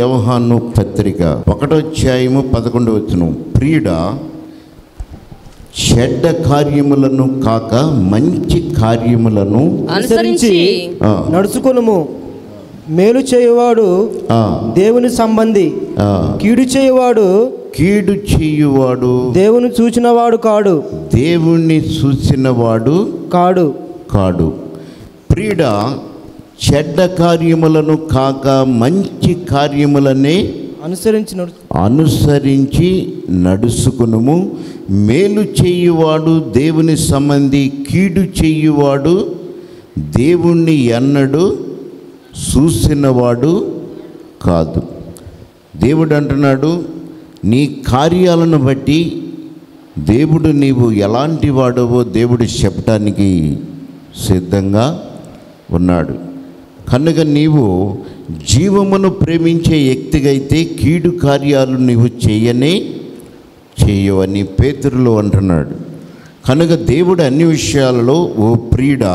వ్యవహాను పత్రిక ఒకటో అధ్యాయము పదకొండు వచ్చును ప్రియుడ చెడ్డ కార్యములను కాక మంచి కార్యములను అనుసరించి ఆ, నడుచుకొనుము మేలు చేయువాడు ఆ, దేవుని సంబంధి ఆ, కీడు చేయువాడు కీడు చేయువాడు దేవుని చూచినవాడు కాడు దేవుణ్ణి చూసినవాడు కాడు కాడు ప్రియుడ చెడ్డ కార్యములను కాక మంచి కార్యములనే అనుసరించి నడుచు అనుసరించి నడుచుకునుము మేలు చేయువాడు దేవుని సంబంధి కీడు చేయువాడు దేవుణ్ణి ఎన్నడు చూసినవాడు కాదు దేవుడు అంటున్నాడు నీ కార్యాలను బట్టి దేవుడు నీవు ఎలాంటి వాడవో దేవుడు చెప్పడానికి సిద్ధంగా ఉన్నాడు కనుక నీవు జీవమును ప్రేమించే వ్యక్తిగా అయితే కీడు కార్యాలు నీవు చేయనే చేయవని పేతురులు అంటున్నాడు కనుక దేవుడు అన్ని విషయాలలో ఓ ప్రియుడ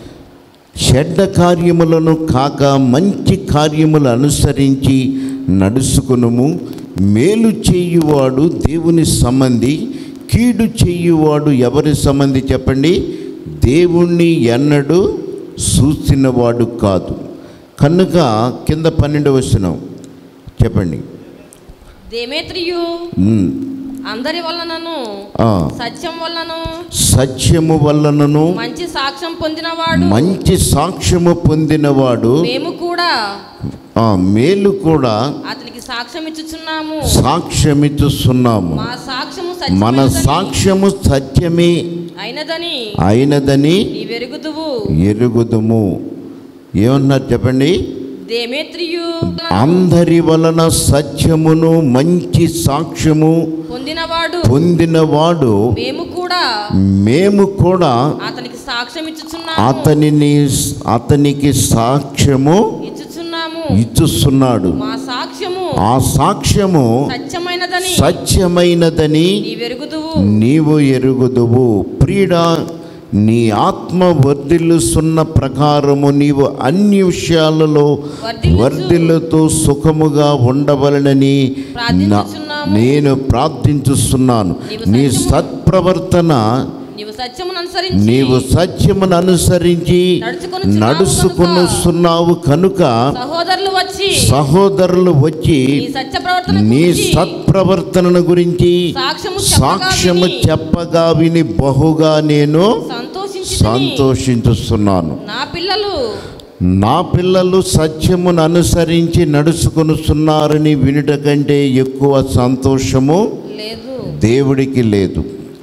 చెడ్డ కార్యములను కాక మంచి కార్యములు అనుసరించి నడుచుకునుము మేలు చేయువాడు దేవుని సంబంధి కీడు చేయువాడు ఎవరి సంబంధి చెప్పండి దేవుణ్ణి ఎన్నడూ చూసినవాడు కాదు కనుక కింద పన్నెండు వస్తున్నాం చెప్పండి దేమేత్రియు ఉమ్, అందరి వలనను ఆ, సత్యం వలనను సత్యము వలనను మంచి సాక్ష్యం పొందినవాడు మంచి సాక్ష్యము పొందినవాడు మేము కూడా ఆ మేలు కూడా అతనికి సాక్ష్యం ఇచ్చుచున్నాము సాక్ష్యమిచ్చుస్తున్నాము మా సాక్ష్యము మన సత్యమైనదని సాక్ష్యము సత్యమే అయినదని అయినదని నీ వెరుగుదువు ఎరుగుదుము ఏమన్నారు చెప్పండి దేమేత్రియు అందరి వలన సత్యమును మంచి సాక్ష్యము పొందినవాడు పొందినవాడు మేము కూడా మేము కూడా అతనికి సాక్ష్యం ఇచ్చుచున్నాము అతనిని అతనికి సాక్ష్యము ఇచ్చుచున్నాము ఇచ్చుస్తున్నాడు మా సాక్ష్యము ఆ సాక్ష్యము సత్యమైనదని సత్యమైనదని నీ వెరుగుదువు నీవు ఎరుగుదువు ప్రియుడ నీ ఆత్మ వర్ధిల్లుస్తున్న ప్రకారము నీవు అన్ని విషయాలలో వర్ధిల్లుచు. వర్ధిల్లుతూ సుఖముగా ఉండవలనని నా- ప్రార్థించుచున్నాము. నేను ప్రార్థించుస్తున్నాను నీవు నీ సత్యము- సత్ప్రవర్తన నీవు సత్యమును అనుసరించి నీవు సత్యమును అనుసరించి నడుచుకొనుచున్నావు నడుచుకున్నావు కనుక సహోదరులు వచ్చి సహోదరులు వచ్చి నీ సత్య ప్రవర్తన నీ సత్ప్రవర్తనను గురించి సాక్ష్యము సాక్ష్యము చెప్పగా విని చెప్పగా విని బహుగా నేను సంతోషించి సంతోషించుస్తున్నాను నా పిల్లలు నా పిల్లలు సత్యమును అనుసరించి నడుచుకొనుస్తున్నారని వినుట కంటే ఎక్కువ సంతోషము లేదు దేవుడికి లేదు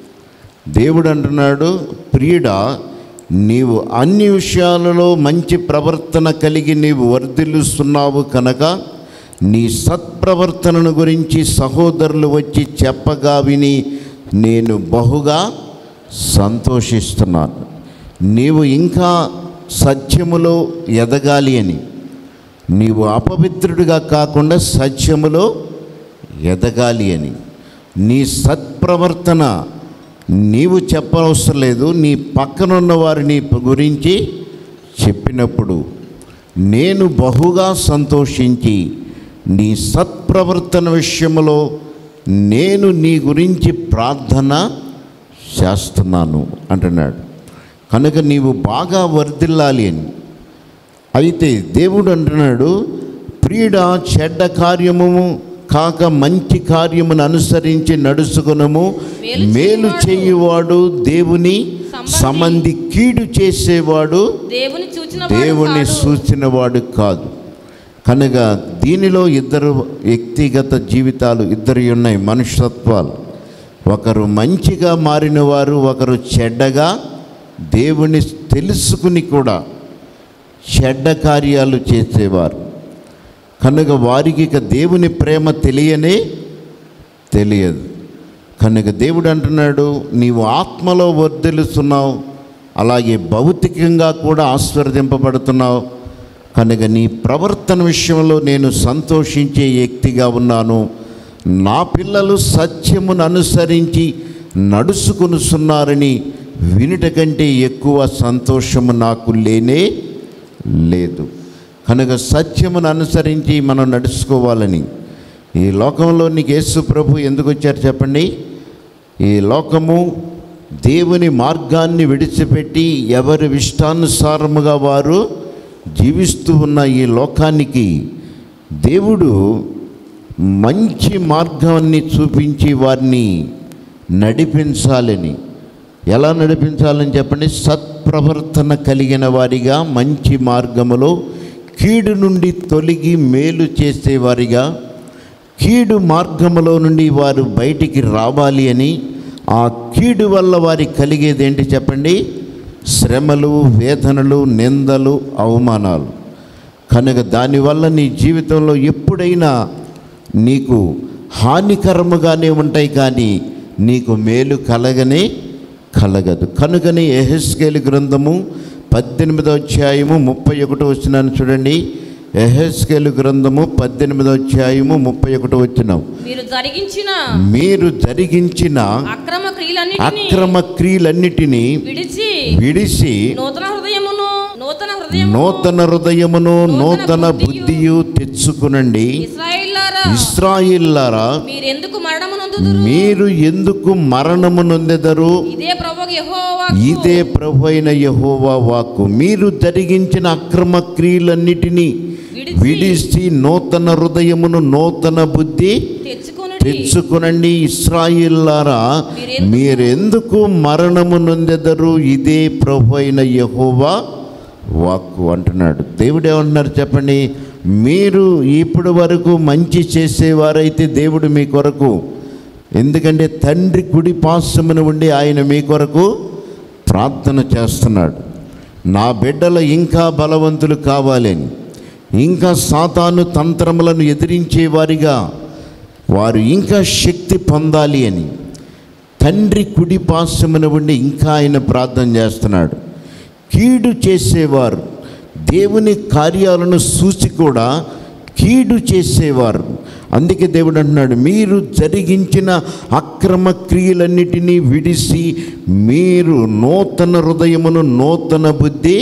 దేవుడు అంటున్నాడు ప్రియుడా నీవు అన్ని విషయాలలో మంచి ప్రవర్తన కలిగి నీవు వర్ధిల్లుస్తున్నావు కనుక నీ సత్ప్రవర్తనను గురించి సహోదరులు వచ్చి చెప్పగా విని నేను బహుగా సంతోషిస్తున్నాను నీవు ఇంకా సత్యములో ఎదగాలి అని నీవు అపవిత్రుడిగా కాకుండా సత్యములో ఎదగాలి అని నీ సత్ప్రవర్తన నీవు చెప్పనవసరం లేదు నీ పక్కనున్న వారిని గురించి చెప్పినప్పుడు నేను బహుగా సంతోషించి నీ సత్ప్రవర్తన విషయంలో నేను నీ గురించి ప్రార్థన చేస్తున్నాను అంటున్నాడు కనుక నీవు బాగా వర్ధిల్లాలి అని అయితే దేవుడు అంటున్నాడు ప్రియుడ చెడ్డ కార్యము కాక మంచి కార్యమును అనుసరించి నడుచుకునము మేలు మేలు చేయువాడు దేవుని సంబంధి. సంబంధి కీడు చేసేవాడు దేవుని చూచిన దేవుని సూచినవాడు కాదు కనుక దీనిలో ఇద్దరు వ్యక్తిగత జీవితాలు ఇద్దరు ఉన్నాయి మనుషత్వాలు ఒకరు మంచిగా మారిన వారు ఒకరు చెడ్డగా దేవుని తెలుసుకుని కూడా చెడ్డ కార్యాలు చేసేవారు కనుక వారికి ఇక దేవుని ప్రేమ తెలియనే తెలియదు కనుక దేవుడు అంటున్నాడు నీవు ఆత్మలో వర్ధిల్లుతున్నావు అలాగే భౌతికంగా కూడా ఆశీర్వదింపబడుతున్నావు కనుక నీ ప్రవర్తన విషయంలో నేను సంతోషించే వ్యక్తిగా ఉన్నాను నా పిల్లలు సత్యమును అనుసరించి నడుచుకునుస్తున్నారని వినుట కంటే ఎక్కువ సంతోషము నాకు లేనే లేదు కనుక సత్యమును అనుసరించి మనం నడుచుకోవాలని ఈ లోకంలో నీకు యేసు ప్రభు ఎందుకు వచ్చారు చెప్పండి ఈ లోకము దేవుని మార్గాన్ని విడిచిపెట్టి ఎవరి ఇష్టానుసారముగా వారు జీవిస్తూ ఉన్న ఈ లోకానికి దేవుడు మంచి మార్గాన్ని చూపించి వారిని నడిపించాలని ఎలా నడిపించాలని చెప్పండి సత్ప్రవర్తన కలిగిన వారిగా మంచి మార్గములో కీడు నుండి తొలగి మేలు చేసేవారిగా కీడు మార్గములో నుండి వారు బయటికి రావాలి అని ఆ కీడు వల్ల వారికి కలిగేది ఏంటి చెప్పండి శ్రమలు వేదనలు నిందలు అవమానాలు కనుక దానివల్ల నీ జీవితంలో ఎప్పుడైనా నీకు హానికరముగానే ఉంటాయి కానీ నీకు మేలు కలగనే కలగదు కనుకనే ఎహెస్కేలు గ్రంథము పద్దెనిమిదో అధ్యాయము ముప్పై ఒకటో వచ్చినాను చూడండి ఎహెస్కేలు గ్రంథము పద్దెనిమిదో అధ్యాయము ముప్పై ఒకటో వచ్చినాం మీరు జరిగించిన మీరు జరిగించిన అక్రమ క్రియలన్నిటిని అక్రమ క్రియలన్నిటినీ విడిచి విడిసి నూతన హృదయమును నూతన హృదయము నూతన హృదయమును నూతన బుద్ధియు తెచ్చుకునండి ఇస్రాయేల్లారా ఇస్రాయిల్లారా మీరెందుకు మరణము నొందుదురు మీరు ఎందుకు మరణము నొందెదరు ఇదే ప్రభు యెహోవా ఇదే ప్రభు అయిన యహోవా వాక్కు మీరు జరిగించిన అక్రమ క్రియలన్నిటినీ విడిచి విడిచి నూతన హృదయమును నూతన బుద్ధి తెచ్చుకొనుడి తెచ్చుకునండి ఇస్రాయిల్లారా మీరెందుకు మరణము నొందెదరు ఇదే ప్రభు అయిన యహోవా వాక్కు అంటున్నాడు దేవుడు ఏమంటున్నారు చెప్పండి మీరు ఇప్పటి వరకు మంచి చేసేవారైతే దేవుడు మీ కొరకు ఎందుకంటే తండ్రి కుడి పాశమును ఉండి ఆయన మీ కొరకు ప్రార్థన చేస్తున్నాడు నా బిడ్డలు ఇంకా బలవంతులు కావాలని ఇంకా సాతాను తంత్రములను ఎదిరించే వారిగా వారు ఇంకా శక్తి పొందాలి అని తండ్రి కుడి పాశమున ఉండి ఇంకా ఆయన ప్రార్థన చేస్తున్నాడు కీడు చేసేవారు దేవుని కార్యాలను చూసి కూడా కీడు చేసేవారు అందుకే దేవుడు అంటున్నాడు మీరు జరిగించిన అక్రమ క్రియలన్నిటినీ విడిసి మీరు నూతన హృదయమును నూతన బుద్ధి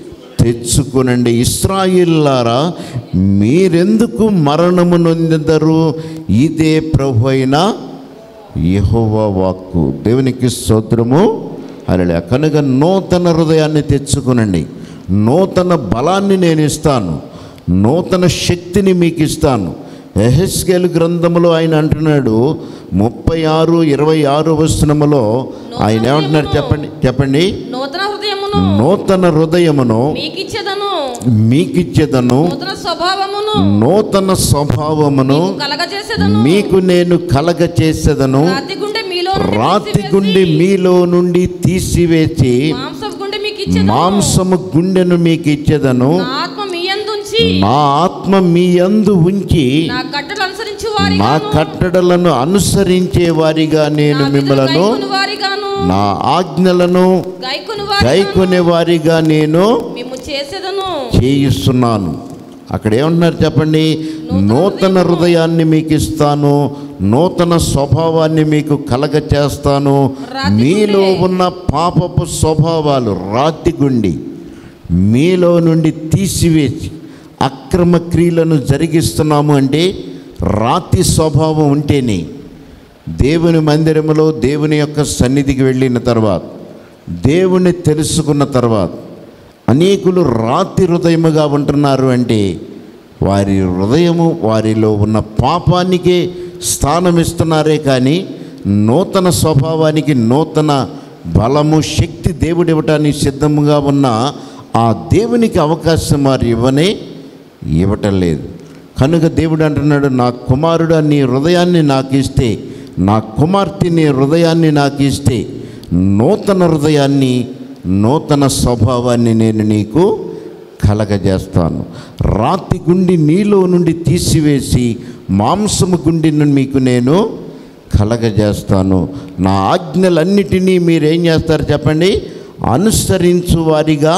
తెచ్చుకునండి ఇస్రాయిల్లారా మీరెందుకు మరణము నొందెదరు ఇదే ప్రభు అయిన యెహోవా వాక్కు దేవునికి స్తోత్రము అలా కనుక నూతన హృదయాన్ని తెచ్చుకునండి నూతన బలాన్ని నేను ఇస్తాను నూతన శక్తిని మీకు ఇస్తాను ఎహెస్కేల్ గ్రంథములో ఆయన అంటున్నాడు ముప్పై ఆరు ఇరవై ఆరు వచనములో ఆయన ఏమంటున్నాడు చెప్పండి చెప్పండి నూతన హృదయమును నూతన హృదయమును మీకిచ్చేదను మీకిచ్చేదను నూతన స్వభావమును నూతన స్వభావమును కలగజేసేదను మీకు నేను కలగ చేసేదను రాతి గుండె మీలో నుండి రాతి తీసివేసి, గుండె మీలో నుండి తీసివేసి మాంసపు గుండె మీకు ఇచ్చేదను మాంసము గుండెను మీకు ఇచ్చేదను నా ఆత్మ మీ యందుంచి నా ఆత్మ మీ యందు ఉంచి నా కట్టలు అనుసరించు వారి నా కట్టడలను అనుసరించే వారిగా నేను మిమ్మలను వారిగాను నా ఆజ్ఞలను గైకును వారి గైకొనే వారిగా నేను మేము చేసేదను చేయిస్తున్నాను అక్కడ ఏమంటున్నారు చెప్పండి నూతన హృదయాన్ని మీకు ఇస్తాను నూతన స్వభావాన్ని మీకు కలగ చేస్తాను మీలో ఉన్న పాపపు స్వభావాలు రాతి గుండి మీలో నుండి తీసివేసి అక్రమ క్రియలను జరిగిస్తున్నాము అంటే రాతి స్వభావం ఉంటేనే దేవుని మందిరములో దేవుని యొక్క సన్నిధికి వెళ్ళిన తర్వాత దేవుని తెలుసుకున్న తర్వాత అనేకులు రాతి హృదయముగా ఉంటున్నారు అంటే వారి హృదయము వారిలో ఉన్న పాపానికే స్థానం ఇస్తున్నారే కానీ నూతన స్వభావానికి నూతన బలము శక్తి దేవుడు ఇవ్వటానికి సిద్ధముగా ఉన్న ఆ దేవునికి అవకాశం వారు ఇవ్వనే ఇవ్వటం లేదు కనుక దేవుడు అంటున్నాడు నా కుమారుడు నీ హృదయాన్ని నాకు ఇస్తే నా కుమార్తె నీ హృదయాన్ని నాకు ఇస్తే నూతన హృదయాన్ని నూతన స్వభావాన్ని నేను నీకు కలగజేస్తాను రాతి గుండి నీలో నుండి తీసివేసి మాంసము గుండిని మీకు నేను కలగజేస్తాను నా ఆజ్ఞలన్నిటినీ మీరేం చేస్తారు చెప్పండి అనుసరించు వారిగా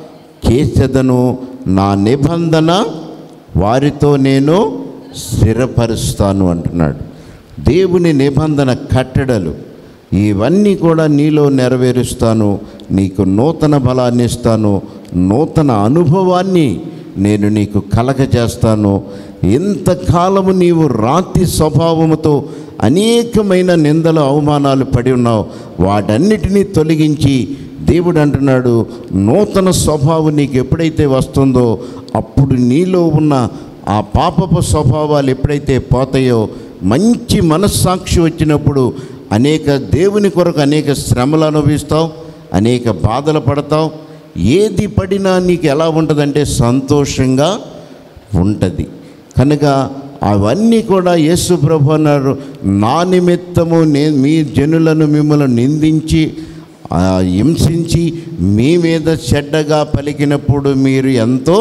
చేసేదను నా నిబంధన వారితో నేను స్థిరపరుస్తాను అంటున్నాడు దేవుని నిబంధన కట్టడలు ఇవన్నీ కూడా నీలో నెరవేరుస్తాను నీకు నూతన బలాన్ని ఇస్తాను నూతన అనుభవాన్ని నేను నీకు కలగ చేస్తాను ఇంతకాలము నీవు రాతి స్వభావముతో అనేకమైన నిందలు అవమానాలు పడి ఉన్నావు వాటన్నిటినీ తొలగించి దేవుడు అంటున్నాడు నూతన స్వభావం నీకు ఎప్పుడైతే వస్తుందో అప్పుడు నీలో ఉన్న ఆ పాపపు స్వభావాలు ఎప్పుడైతే పోతాయో మంచి మనస్సాక్షి వచ్చినప్పుడు అనేక దేవుని కొరకు అనేక శ్రమలు అనుభవిస్తావు అనేక బాధలు పడతావు ఏది పడినా నీకు ఎలా ఉంటుందంటే సంతోషంగా ఉంటుంది కనుక అవన్నీ కూడా యేసు ప్రభు అన్నారు నా నిమిత్తము నేను మీ జనులను మిమ్మల్ని నిందించి ఆ, హింసించి మీ మీద చెడ్డగా పలికినప్పుడు మీరు ఎంతో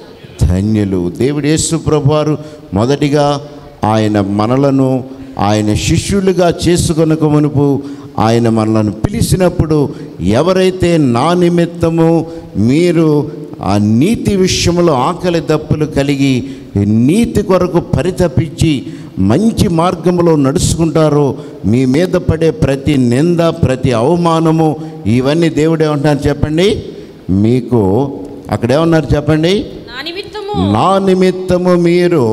ధన్యులు దేవుడు యేసు ప్రభువారు మొదటిగా ఆయన మనలను ఆయన శిష్యులుగా చేసుకొనక మునుపు ఆయన మనలను పిలిచినప్పుడు ఎవరైతే నా నిమిత్తము మీరు ఆ నీతి విషయంలో ఆకలి దప్పులు కలిగి నీతి కొరకు పరితపించి మంచి మార్గంలో నడుచుకుంటారో మీ మీద పడే ప్రతి నింద ప్రతి అవమానము ఇవన్నీ దేవుడు ఏమంటున్నారు చెప్పండి మీకు అక్కడ ఏమన్నారు చెప్పండి నా నిమిత్తము నా నిమిత్తము మీరు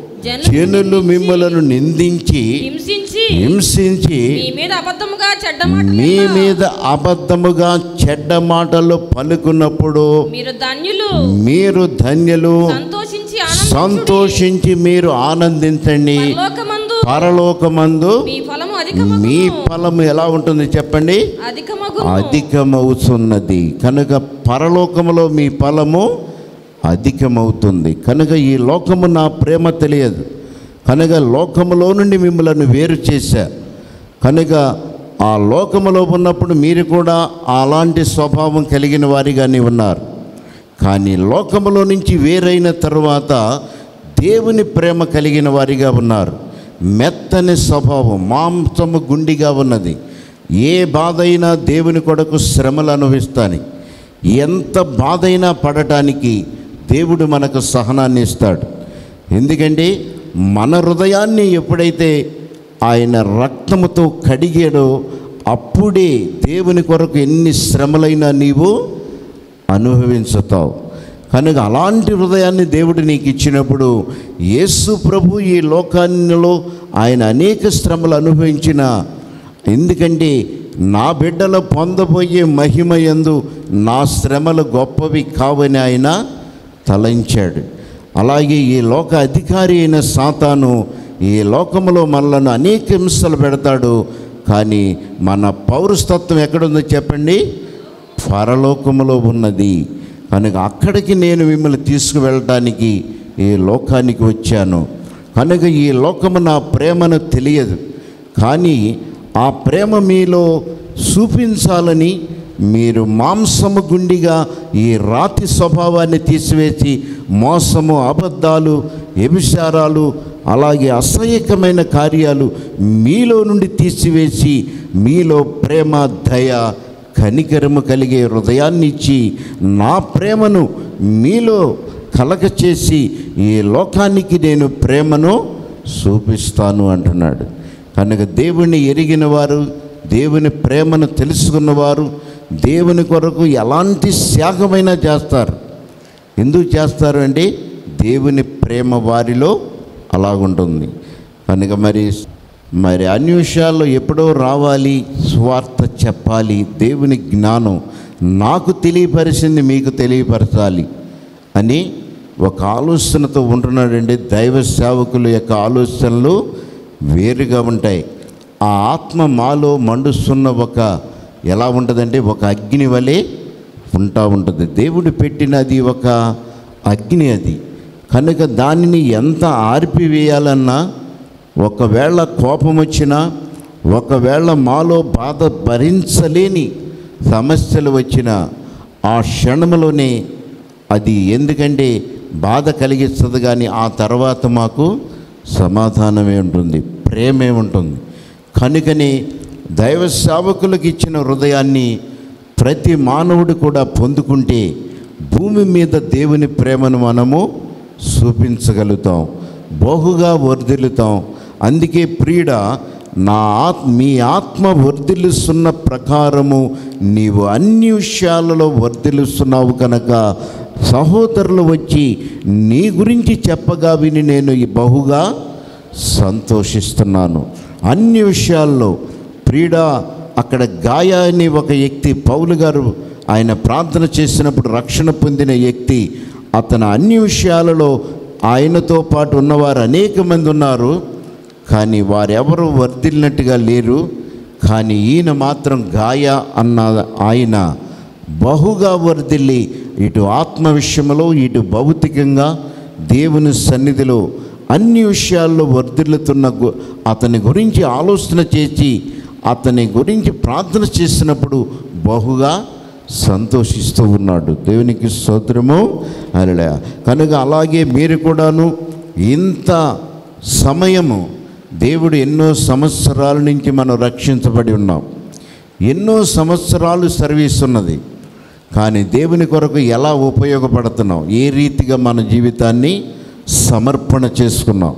జనులు మిమ్మలను నిందించి హింసించి హింసించి మీ మీద అబద్ధముగా చెడ్డ మాట మీ మీద అబద్ధముగా చెడ్డ మాటలు పలుకున్నప్పుడు మీరు ధన్యులు మీరు ధన్యులు సంతోషించి ఆనందించుడి. సంతోషించి మీరు ఆనందించండి పరలోకమందు పరలోకమందు మీ ఫలము అధికమగు మీ ఫలము ఎలా ఉంటుంది చెప్పండి అధికమగు అధికమవుతున్నది కనుక పరలోకములో మీ ఫలము అధికమవుతుంది కనుక ఈ లోకము నా ప్రేమ తెలియదు కనుక లోకములో నుండి మిమ్మల్ని వేరు చేశా కనుక ఆ లోకములో ఉన్నప్పుడు మీరు కూడా అలాంటి స్వభావం కలిగిన వారిగానే ఉన్నారు కానీ లోకములో నుంచి వేరైన తరువాత దేవుని ప్రేమ కలిగిన వారిగా ఉన్నారు మెత్తని స్వభావం మాంసము గుండిగా ఉన్నది ఏ బాధ అయినా దేవుని కొరకు శ్రమలు అనుభవిస్తాని ఎంత బాధ అయినా పడటానికి దేవుడు మనకు సహనాన్ని ఇస్తాడు ఎందుకంటే మన హృదయాన్ని ఎప్పుడైతే ఆయన రక్తముతో కడిగాడో అప్పుడే దేవుని కొరకు ఎన్ని శ్రమలైనా నీవు అనుభవించుతావు కనుక అలాంటి హృదయాన్ని దేవుడు నీకు ఇచ్చినప్పుడు యేసు ప్రభు ఈ లోకాల్లో ఆయన అనేక శ్రమలు అనుభవించిన ఎందుకంటే నా బిడ్డలు పొందబోయే మహిమ యందు నా శ్రమలు గొప్పవి కావని ఆయన తలంచాడు అలాగే ఈ లోక అధికారి అయిన సాతాను ఈ లోకములో మనలను అనేక హింసలు పెడతాడు కానీ మన పౌరస్తత్వం ఎక్కడుందో చెప్పండి పరలోకములో ఉన్నది కనుక అక్కడికి నేను మిమ్మల్ని తీసుకువెళ్ళటానికి ఈ లోకానికి వచ్చాను కనుక ఈ లోకము నా ప్రేమను తెలియదు కానీ ఆ ప్రేమ మీలో చూపించాలని మీరు మాంసము గుండిగా ఈ రాతి స్వభావాన్ని తీసివేసి మోసము అబద్ధాలు వ్యభిచారాలు అలాగే అసహ్యకమైన కార్యాలు మీలో నుండి తీసివేసి మీలో ప్రేమ దయ కనికరము కలిగే హృదయాన్ని ఇచ్చి నా ప్రేమను మీలో కలగ చేసి ఈ లోకానికి నేను ప్రేమను చూపిస్తాను అంటున్నాడు కనుక దేవుణ్ణి ఎరిగిన వారు దేవుని ప్రేమను తెలుసుకున్నవారు దేవుని కొరకు ఎలాంటి త్యాగమైనా చేస్తారు ఎందుకు చేస్తారు అంటే దేవుని ప్రేమ వారిలో అలాగుంటుంది కనుక మరి మరి అన్ని విషయాల్లో ఎప్పుడో రావాలి స్వార్థ చెప్పాలి దేవుని జ్ఞానం నాకు తెలియపరిచింది మీకు తెలియపరచాలి అని ఒక ఆలోచనతో ఉంటున్నాడండి దైవ సేవకుల యొక్క ఆలోచనలు వేరుగా ఉంటాయి ఆ ఆత్మ మాలో మండుస్తున్న ఒక ఎలా ఉంటుందంటే ఒక అగ్ని వలె ఉంటా ఉంటుంది దేవుడు పెట్టినది ఒక అగ్ని అది కనుక దానిని ఎంత ఆర్పివేయాలన్నా ఒకవేళ కోపం వచ్చినా ఒకవేళ మాలో బాధ భరించలేని సమస్యలు వచ్చినా ఆ క్షణంలోనే అది ఎందుకంటే బాధ కలిగిస్తుంది కానీ ఆ తర్వాత మాకు సమాధానమే ఉంటుంది ప్రేమే ఉంటుంది కనుకని దైవ సేవకులకు ఇచ్చిన హృదయాన్ని ప్రతి మానవుడు కూడా పొందుకుంటే భూమి మీద దేవుని ప్రేమను మనము చూపించగలుగుతాం బహుగా వర్ధిల్లుతాం అందుకే ప్రియుడ నా ఆత్ మీ ఆత్మ వర్ధిల్లుస్తున్న ప్రకారము నీవు అన్ని విషయాలలో వర్ధిల్లుస్తున్నావు కనుక సహోదరులు వచ్చి నీ గురించి చెప్పగా విని నేను ఈ బహుగా సంతోషిస్తున్నాను అన్ని విషయాల్లో ప్రీడ అక్కడ గాయ అనే ఒక వ్యక్తి పౌలు గారు ఆయన ప్రార్థన చేసినప్పుడు రక్షణ పొందిన వ్యక్తి అతను అన్ని విషయాలలో ఆయనతో పాటు ఉన్నవారు అనేక మంది ఉన్నారు కానీ వారెవరు వర్ధిల్లినట్టుగా లేరు కానీ ఈయన మాత్రం గాయ అన్న ఆయన బహుగా వర్ధిల్లి ఇటు ఆత్మ విషయంలో ఇటు భౌతికంగా దేవుని సన్నిధిలో అన్ని విషయాల్లో వర్ధిల్లుతున్న గు- అతని గురించి ఆలోచన చేసి అతని గురించి ప్రార్థన చేసినప్పుడు బహుగా సంతోషిస్తూ ఉన్నాడు దేవునికి స్తోత్రము అలా కనుక అలాగే మీరు కూడాను ఇంత సమయము దేవుడు ఎన్నో సంవత్సరాల నుంచి మనం రక్షించబడి ఉన్నాం ఎన్నో సంవత్సరాలు సర్వీస్ ఉన్నది కానీ దేవుని కొరకు ఎలా ఉపయోగపడుతున్నాం ఏ రీతిగా మన జీవితాన్ని సమర్పణ చేసుకున్నాం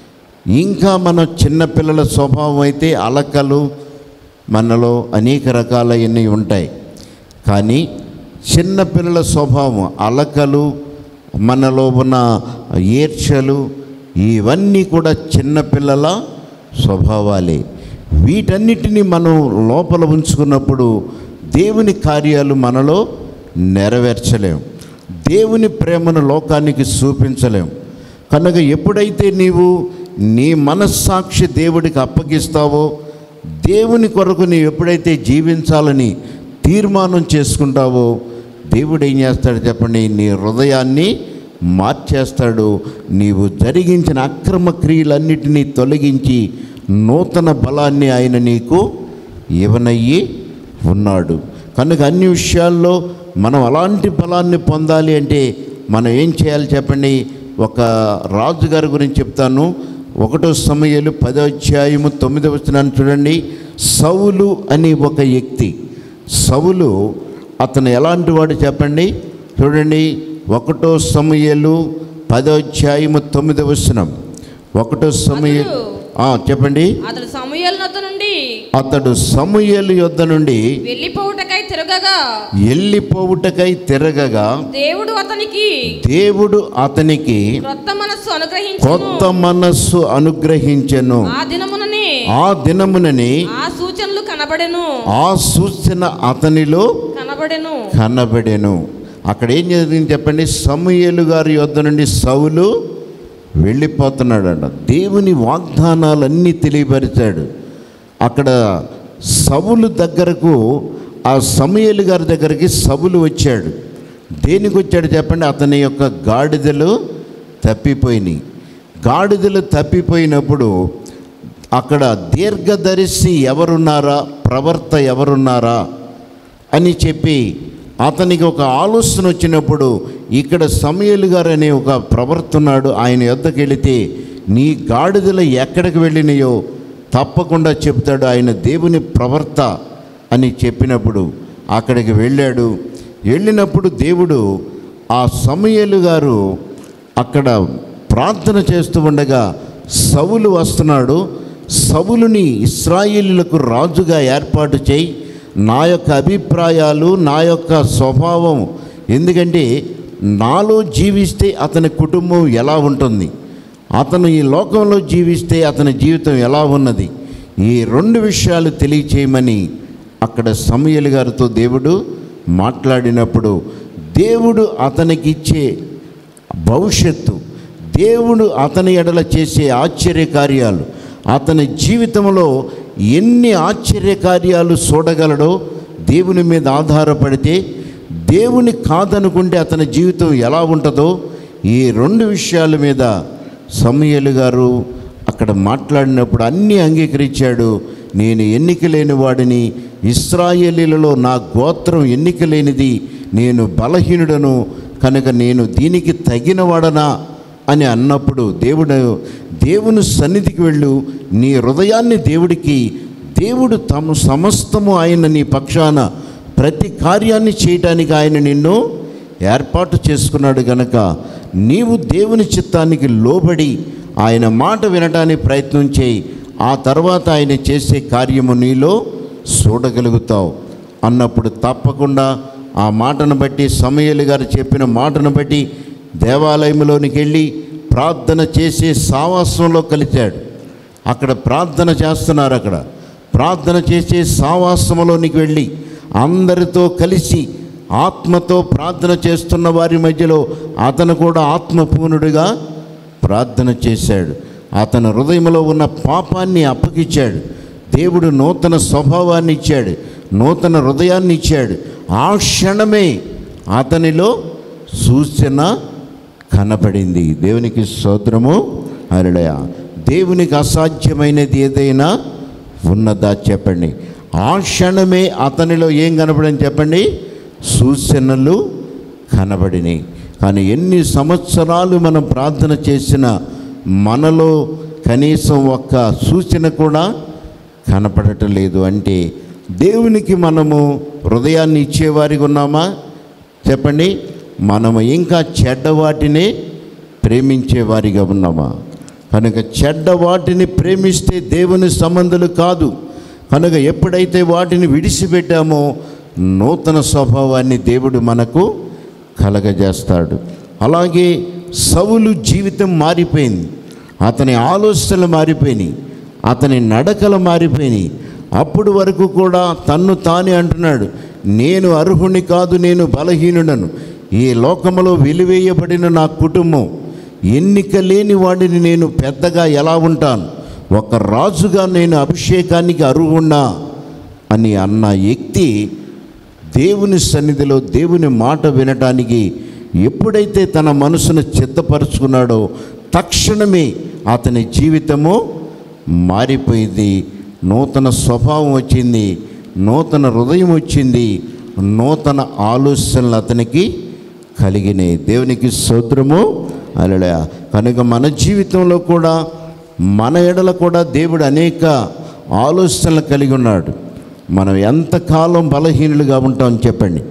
ఇంకా మన చిన్నపిల్లల స్వభావం అయితే అలకలు మనలో అనేక రకాలన్నీ ఉంటాయి కానీ చిన్నపిల్లల స్వభావం అలకలు మనలో ఉన్న ఏర్చలు ఇవన్నీ కూడా చిన్నపిల్లల స్వభావాలే వీటన్నిటిని మనం లోపల ఉంచుకున్నప్పుడు దేవుని కార్యాలు మనలో నెరవేర్చలేం దేవుని ప్రేమను లోకానికి చూపించలేం కనుక ఎప్పుడైతే నీవు నీ మనస్సాక్షి దేవుడికి అప్పగిస్తావో దేవుని కొరకు నీవు ఎప్పుడైతే జీవించాలని తీర్మానం చేసుకుంటావో దేవుడు ఏం చేస్తాడు చెప్పండి నీ హృదయాన్ని మార్చేస్తాడు నీవు జరిగించిన అక్రమ క్రియలన్నిటినీ తొలగించి నూతన బలాన్ని ఆయన నీకు ఇవ్వనయ్యి ఉన్నాడు కనుక అన్ని విషయాల్లో మనం అలాంటి బలాన్ని పొందాలి అంటే మనం ఏం చేయాలి చెప్పండి ఒక రాజుగారి గురించి చెప్తాను ఒకటో సమయాలు పదో అధ్యాయము తొమ్మిదవ వచనాన్ని చూడండి సౌలు అని ఒక వ్యక్తి సౌలు అతను ఎలాంటి వాడు చెప్పండి చూడండి ఒకటో సమయలు పదో అధ్యాయము తొమ్మిదవ వచనం ఒకటో సమయలు ఆ, చెప్పండి అతడు సమూయేలు నొద్ద నుండి అతడు సమూయేలు యొద్ద నుండి వెళ్ళిపోవుటకై తిరగగా వెళ్ళిపోవుటకై తిరగగా దేవుడు అతనికి దేవుడు అతనికి క్రొత్త మనస్సు అనుగ్రహించును కొత్త మనస్సు అనుగ్రహించెను ఆ దినముననే ఆ దినమునని ఆ సూచనలు కనబడెను ఆ సూచన అతనిలో కనబడెను కనబడెను అక్కడ ఏం జరిగింది చెప్పండి సమూయేలు గారి యొద్ద నుండి సౌలు వెళ్ళిపోతున్నాడంట దేవుని వాగ్దానాలన్నీ తెలియపరిచాడు అక్కడ సవులు దగ్గరకు ఆ సమయలు గారి దగ్గరికి సవులు వచ్చాడు దేనికి వచ్చాడు చెప్పండి అతని యొక్క గాడిదలు తప్పిపోయినాయి గాడిదలు తప్పిపోయినప్పుడు అక్కడ దీర్ఘదర్శి ఎవరున్నారా ప్రవర్త ఎవరున్నారా అని చెప్పి అతనికి ఒక ఆలోచన వచ్చినప్పుడు ఇక్కడ సమయలు గారు అనే ఒక ప్రవర్తున్నాడు ఆయన యొద్దకు వెళితే నీ గాడిదలు ఎక్కడికి వెళ్ళినాయో తప్పకుండా చెప్తాడు ఆయన దేవుని ప్రవర్త అని చెప్పినప్పుడు అక్కడికి వెళ్ళాడు వెళ్ళినప్పుడు దేవుడు ఆ సమయలు గారు అక్కడ ప్రార్థన చేస్తూ ఉండగా సవులు వస్తున్నాడు సవులుని ఇస్రాయేలులకు రాజుగా ఏర్పాటు చేయి నా యొక్క అభిప్రాయాలు నా యొక్క స్వభావం ఎందుకంటే నాలో జీవిస్తే అతని కుటుంబం ఎలా ఉంటుంది అతను ఈ లోకంలో జీవిస్తే అతని జీవితం ఎలా ఉన్నది ఈ రెండు విషయాలు తెలియచేయమని అక్కడ సమయలు గారితో దేవుడు మాట్లాడినప్పుడు దేవుడు అతనికిచ్చే భవిష్యత్తు దేవుడు అతని ఎడల చేసే ఆశ్చర్యకార్యాలు అతని జీవితంలో ఎన్ని ఆశ్చర్యకార్యాలు చూడగలడో దేవుని మీద ఆధారపడితే దేవుని కాదనుకుంటే అతని జీవితం ఎలా ఉంటుందో ఈ రెండు విషయాల మీద సమయలు గారు అక్కడ మాట్లాడినప్పుడు అన్నీ అంగీకరించాడు నేను ఎన్నిక లేని వాడిని ఇస్రాయేలీలలో నా గోత్రం ఎన్నిక లేనిది నేను బలహీనుడను కనుక నేను దీనికి తగినవాడనా అని అన్నప్పుడు దేవుడు దేవుని సన్నిధికి వెళ్ళు నీ హృదయాన్ని దేవుడికి దేవుడు తమ సమస్తము ఆయన నీ పక్షాన ప్రతి కార్యాన్ని చేయటానికి ఆయన నిన్ను ఏర్పాటు చేసుకున్నాడు గనక నీవు దేవుని చిత్తానికి లోబడి ఆయన మాట వినడానికి ప్రయత్నం చేయి ఆ తర్వాత ఆయన చేసే కార్యము నీలో చూడగలుగుతావు అన్నప్పుడు తప్పకుండా ఆ మాటను బట్టి సమయలు గారు చెప్పిన మాటను బట్టి దేవాలయంలోనికి వెళ్ళి ప్రార్థన చేసి సావాసంలో కలిశాడు అక్కడ ప్రార్థన చేస్తున్నారు అక్కడ ప్రార్థన చేసే సావాసంలోనికి వెళ్ళి అందరితో కలిసి ఆత్మతో ప్రార్థన చేస్తున్న వారి మధ్యలో అతను కూడా ఆత్మపూర్ణుడిగా ప్రార్థన చేశాడు అతని హృదయంలో ఉన్న పాపాన్ని అప్పగిచ్చాడు దేవుడు నూతన స్వభావాన్ని ఇచ్చాడు నూతన హృదయాన్ని ఇచ్చాడు ఆ క్షణమే అతనిలో సూచన కనపడింది దేవునికి స్తోత్రము అరడయ దేవునికి అసాధ్యమైనది ఏదైనా ఉన్నదా చెప్పండి ఆ క్షణమే అతనిలో ఏం కనపడింది చెప్పండి సూచనలు కనబడినాయి కానీ ఎన్ని సంవత్సరాలు మనం ప్రార్థన చేసినా మనలో కనీసం ఒక్క సూచన కూడా కనపడటం లేదు అంటే దేవునికి మనము హృదయాన్ని ఇచ్చేవారిగా ఉన్నామా చెప్పండి మనము ఇంకా చెడ్డ వాటిని ప్రేమించే వారిగా ఉన్నామా కనుక చెడ్డ వాటిని ప్రేమిస్తే దేవుని సంబంధులు కాదు కనుక ఎప్పుడైతే వాటిని విడిచిపెట్టామో నూతన స్వభావాన్ని దేవుడు మనకు కలగజేస్తాడు అలాగే సవులు జీవితం మారిపోయింది అతని ఆలోచనలు మారిపోయినాయి అతని నడకలు మారిపోయినాయి అప్పుడు వరకు కూడా తన్ను తానే అంటున్నాడు నేను అర్హుని కాదు నేను బలహీనుడను ఈ లోకములో వెలివేయబడిన నా కుటుంబం ఎన్నిక లేని వాడిని నేను పెద్దగా ఎలా ఉంటాను ఒక రాజుగా నేను అభిషేకానికి అర్హున్నా అని అన్న వ్యక్తి దేవుని సన్నిధిలో దేవుని మాట వినటానికి ఎప్పుడైతే తన మనసును చిత్తపరుచుకున్నాడో తక్షణమే అతని జీవితము మారిపోయింది నూతన స్వభావం వచ్చింది నూతన హృదయం వచ్చింది నూతన ఆలోచనలు అతనికి కలిగినాయి దేవునికి సోద్రము అలడా కనుక మన జీవితంలో కూడా మన ఎడల కూడా దేవుడు అనేక ఆలోచనలు కలిగి ఉన్నాడు మనం ఎంతకాలం బలహీనులుగా ఉంటాం చెప్పండి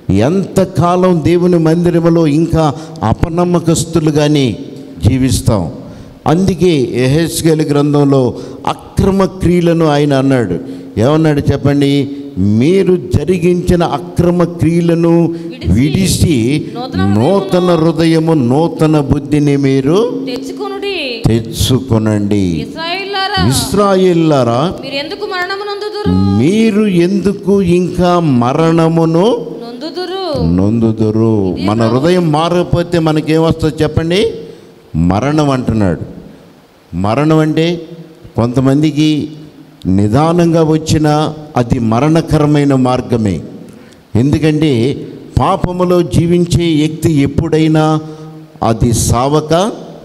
ఎంతకాలం దేవుని మందిరములో ఇంకా అపనమ్మకస్తులుగానే జీవిస్తాం అందుకే ఎహెస్గేల్ గ్రంథంలో అక్రమ క్రియలను ఆయన అన్నాడు ఏమన్నాడు చెప్పండి మీరు జరిగించిన అక్రమ క్రియలను విడిచి నూతన హృదయము నూతన బుద్ధిని మీరు తెచ్చుకొనుడి తెచ్చుకొనండి ఇస్రాయేల్లారా ఇస్రాయిల్లారా మీరు ఎందుకు మరణము నొందుదురు మీరు ఎందుకు ఇంకా మరణమును నొందుదురు నొందుదురు మన హృదయం మారకపోతే మనకేమొస్తుంది చెప్పండి మరణం అంటున్నాడు మరణం అంటే కొంతమందికి నిదానంగా వచ్చిన అది మరణకరమైన మార్గమే ఎందుకంటే పాపములో జీవించే వ్యక్తి ఎప్పుడైనా అది సావక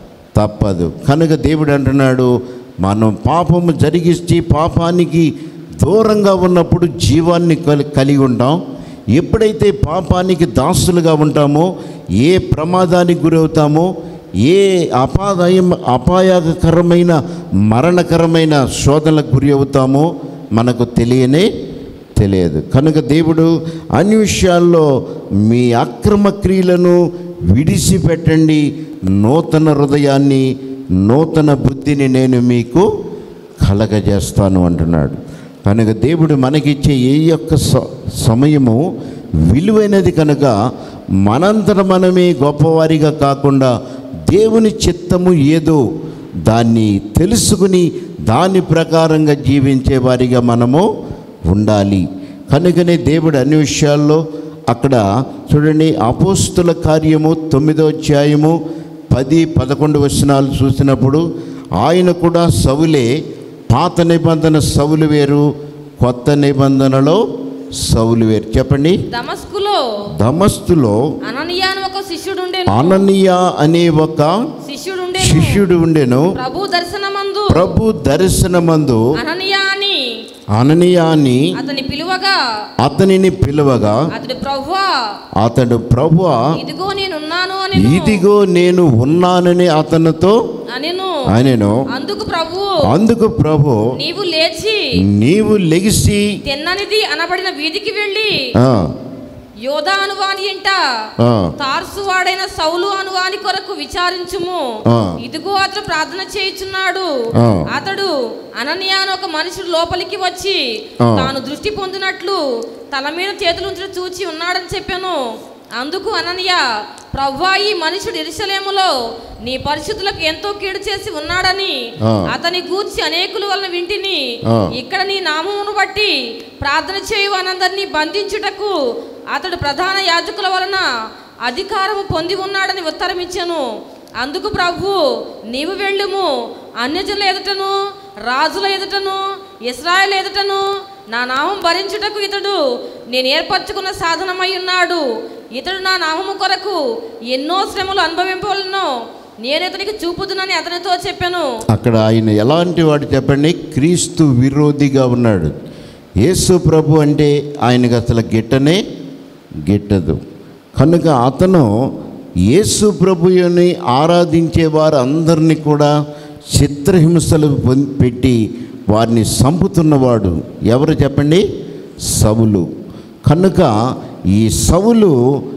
తప్పదు కనుక దేవుడు అంటున్నాడు మనం పాపము జరిగిస్తే పాపానికి దూరంగా ఉన్నప్పుడు జీవాన్ని కలి- కలిగి ఉంటాం ఎప్పుడైతే పాపానికి దాసులుగా ఉంటామో ఏ ప్రమాదానికి గురవుతామో ఏ అపాదాయం అపాయకరమైన మరణకరమైన శోధనలకు గురి అవుతామో మనకు తెలియనే తెలియదు కనుక దేవుడు అన్ని విషయాల్లో మీ అక్రమ క్రియలను విడిచిపెట్టండి నూతన హృదయాన్ని నూతన బుద్ధిని నేను మీకు కలగజేస్తాను అంటున్నాడు కనుక దేవుడు మనకిచ్చే ఏ యొక్క స- సమయము విలువైనది కనుక మనంతట మనమే గొప్పవారిగా కాకుండా దేవుని చిత్తము ఏదో దాన్ని తెలుసుకుని దాని ప్రకారంగా జీవించే వారిగా మనము ఉండాలి కనుకనే దేవుడు అన్ని విషయాల్లో అక్కడ చూడండి అపోస్తుల కార్యము తొమ్మిదో అధ్యాయము పది పదకొండు వచనాలు చూసినప్పుడు ఆయన కూడా సవులే పాత నిబంధన సవులు వేరు కొత్త నిబంధనలో సవులు వేరు చెప్పండి దమస్కులో దమస్తులో అననీయ అని ఒక శిష్యుడుండెను అననీయ అనే ఒక శిష్యుడుండెను శిష్యుడు ఉండెను ప్రభు దర్శనమందు ప్రభు దర్శనమందు అననీయ అని అననీయ అని అతని పిలువగా అతనిని పిలువగా అతడు ప్రభువా అతడు ప్రభు ఇదిగో నేనున్నాను అని ఇదిగో నేను ఉన్నానని అతనితో అనిను ఆయనను అందుకు ప్రభు అందుకు ప్రభు నీవు లేచి నీవు లెగిసి తిన్ననిది అనబడిన వీధికి వెళ్ళి ఆ, యోధా అనువాని ఇంట ఆ, తార్సువాడైన సౌలు అనువాని కొరకు విచారించుము ఆ. ఇదిగో అతడు ప్రార్థన చేయుచున్నాడు ఆ. అతడు అననీయ అని ఒక మనుషుడు లోపలికి వచ్చి ఆ. తాను దృష్టి పొందినట్లు తల మీద చేతులు ఉంచడం చూచి ఉన్నాడని చెప్పాను అందుకు అననీయ ప్రవ్వా ఈ మనుషుడు ఎరుసలేములో నీ పరిశుద్ధులకు ఎంతో కీడు చేసి ఉన్నాడని ఆ. అతని గూర్చి అనేకుల వలన వింటిని ఆ. ఇక్కడ నీ నామమును బట్టి ప్రార్థన చేయు అనందరినీ బంధించుటకు అతడు ప్రధాన యాజకుల వలన అధికారము పొంది ఉన్నాడని ఉత్తరం ఇచ్చాను అందుకు ప్రభు నీవు వెళ్ళుము అన్యజనుల ఎదుటను రాజుల ఎదుటను ఇస్రాయల్ ఎదుటను నా నామం భరించుటకు ఇతడు నేను ఏర్పరచుకున్న సాధనమై ఉన్నాడు ఇతడు నా నామము కొరకు ఎన్నో శ్రమలు అనుభవింపవలను నేను ఇతనికి చూపుదునని అతనితో చెప్పాను అక్కడ ఆయన ఎలాంటి వాడు చెప్పండి క్రీస్తు విరోధిగా ఉన్నాడు యేసు ప్రభు అంటే ఆయనకు అసలు గిట్టనే గిట్టదు కనుక అతను యేసు ప్రభుని ఆరాధించే వారు అందరినీ కూడా చిత్రహింసలు పొం- పెట్టి వారిని చంపుతున్నవాడు ఎవరు చెప్పండి సవులు కనుక ఈ సవులు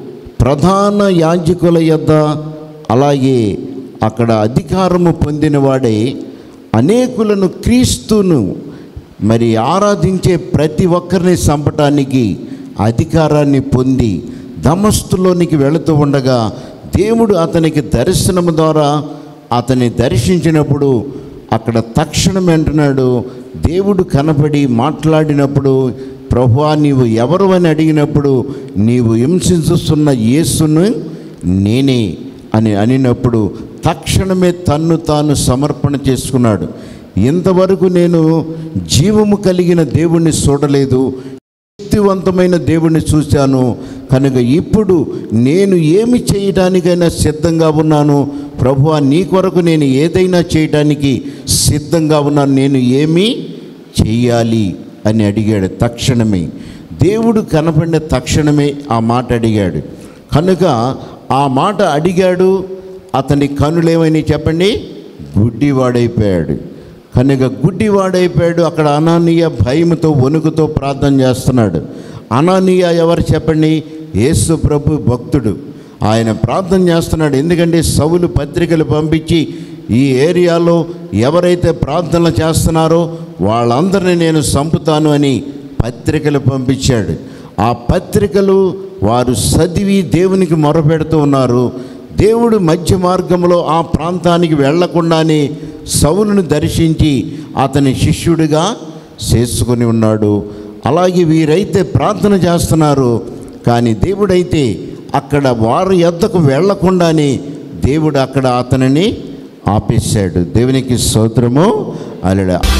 ప్రధాన యాజకుల యొద్ద అలాగే అక్కడ అధికారము పొందినవాడే అనేకులను క్రీస్తును మరి ఆరాధించే ప్రతి ఒక్కరిని చంపటానికి అధికారాన్ని పొంది దమస్తులోనికి వెళుతూ ఉండగా దేవుడు అతనికి దర్శనము ద్వారా అతన్ని దర్శించినప్పుడు అక్కడ తక్షణం అంటున్నాడు దేవుడు కనపడి మాట్లాడినప్పుడు ప్రభువా నీవు ఎవరు అని అడిగినప్పుడు నీవు హింసించుస్తున్న యేసును నేనే అని అనినప్పుడు తక్షణమే తన్ను తాను సమర్పణ చేసుకున్నాడు ఇంతవరకు నేను జీవము కలిగిన దేవుణ్ణి చూడలేదు శక్తివంతమైన దేవుణ్ణి చూశాను కనుక ఇప్పుడు నేను ఏమి చేయడానికైనా సిద్ధంగా ఉన్నాను ప్రభువా నీ కొరకు నేను ఏదైనా చేయడానికి సిద్ధంగా ఉన్నాను నేను ఏమి చెయ్యాలి అని అడిగాడు తక్షణమే దేవుడు కనపడిన తక్షణమే ఆ మాట అడిగాడు కనుక ఆ మాట అడిగాడు అతని కనులేమని చెప్పండి గుడ్డివాడైపోయాడు కనుక గుడ్డివాడైపోయాడు అక్కడ అనానీయ భయముతో వణుకుతో ప్రార్థన చేస్తున్నాడు అనానీయ ఎవరు చెప్పండి యేసు ప్రభు భక్తుడు ఆయన ప్రార్థన చేస్తున్నాడు ఎందుకంటే సవులు పత్రికలు పంపించి ఈ ఏరియాలో ఎవరైతే ప్రార్థనలు చేస్తున్నారో వాళ్ళందరినీ నేను చంపుతాను అని పత్రికలు పంపించాడు ఆ పత్రికలు వారు చదివి దేవునికి మొరపెడుతూ ఉన్నారు దేవుడు మధ్య మార్గంలో ఆ ప్రాంతానికి వెళ్లకుండానే సౌలును దర్శించి అతని శిష్యుడిగా చేసుకొని ఉన్నాడు అలాగే వీరైతే ప్రార్థన చేస్తున్నారు కానీ దేవుడైతే అక్కడ వారి యొద్దకు వెళ్లకుండానే దేవుడు అక్కడ అతనిని ఆపేశాడు దేవునికి స్తోత్రము అలడ